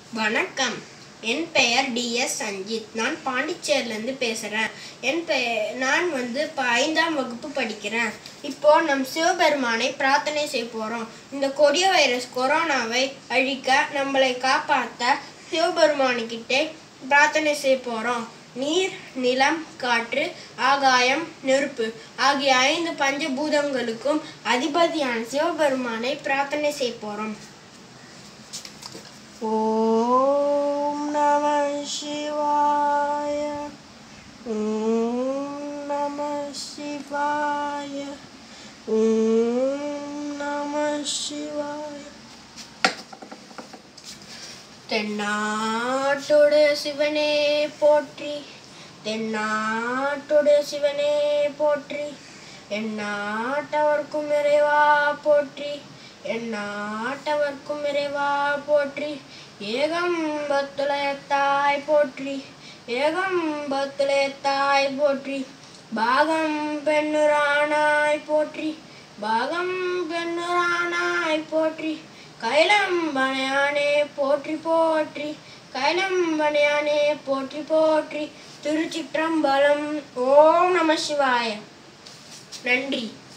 வணக்கம் என் பெயர் டிஎஸ் சஞ்சித் நான் பாண்டிச்சேரிலேருந்து பேசுகிறேன் என் பெயர் நான் வந்து இப்போ ஐந்தாம் வகுப்பு படிக்கிறேன் இப்போ நம் சிவபெருமானை பிரார்த்தனை செய்ய போகிறோம் இந்த கொடிய வைரஸ் கொரோனாவை அழிக்க நம்மளை காப்பாற்ற சிவபெருமானுக்கிட்டே பிரார்த்தனை செய்ய போகிறோம் நீர் நிலம் காற்று ஆகாயம் நெருப்பு ஆகிய ஐந்து பஞ்சபூதங்களுக்கும் அதிபதியான சிவபெருமானை பிரார்த்தனை செய்ய போகிறோம் ஓம் நம சிவாய ஓம் நம சிவாய ஓம் நம சிவாய தென்னாட்டுடைய சிவனே போற்றி தென்னாட்டுடைய சிவனே போற்றி என் நாட்டவர்க்கும் இறைவா போற்றி என் நாட்டவர்க்கும் இறைவா போற்றி ஏகம்பத்துலயத்தாய் போற்றி ஏகம்பத்துலயத்தாய் போற்றி பாகம் பெண்ணுரானாய் போற்றி பாகம் பெண்ணுரானாய் போற்றி கைலம்பனையானே போற்றி போற்றி கைலம்பனையானே போற்றி போற்றி திருச்சிற்றம்பலம் ஓம் நம சிவாய நன்றி